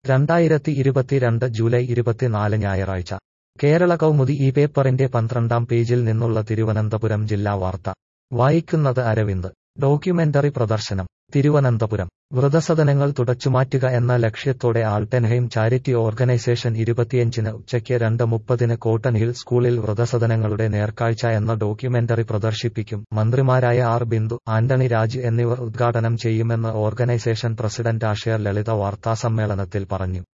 രണ്ടായിരത്തി ഇരുപത്തിരണ്ട് ജൂലൈ ഇരുപത്തിനാല് ഞായറാഴ്ച കേരള കൗമുദി ഈ പേപ്പറിന്റെ പന്ത്രണ്ടാം പേജിൽ നിന്നുള്ള തിരുവനന്തപുരം ജില്ലാ വാർത്ത വായിക്കുന്നത് അരവിന്ദ് ഡോക്യുമെന്ററി പ്രദർശനം തിരുവനന്തപുരം വൃതസദനങ്ങൾ തുടച്ചുമാറ്റുക എന്ന ലക്ഷ്യത്തോടെ ആൾട്ടൻഹെയിം ചാരിറ്റി ഓർഗനൈസേഷൻ ഇരുപത്തിയഞ്ചിന് ഉച്ചയ്ക്ക് രണ്ട് മുപ്പതിന് കോട്ടൺ ഹിൽ സ്കൂളിൽ വൃതസദനങ്ങളുടെ നേർക്കാഴ്ച എന്ന ഡോക്യുമെന്ററി പ്രദർശിപ്പിക്കും മന്ത്രിമാരായ ആർ ബിന്ദു ആന്റണി രാജ് എന്നിവർ ഉദ്ഘാടനം ചെയ്യുമെന്ന് ഓർഗനൈസേഷൻ പ്രസിഡന്റ് ആഷയർ ലളിത വാർത്താസമ്മേളനത്തിൽ പറഞ്ഞു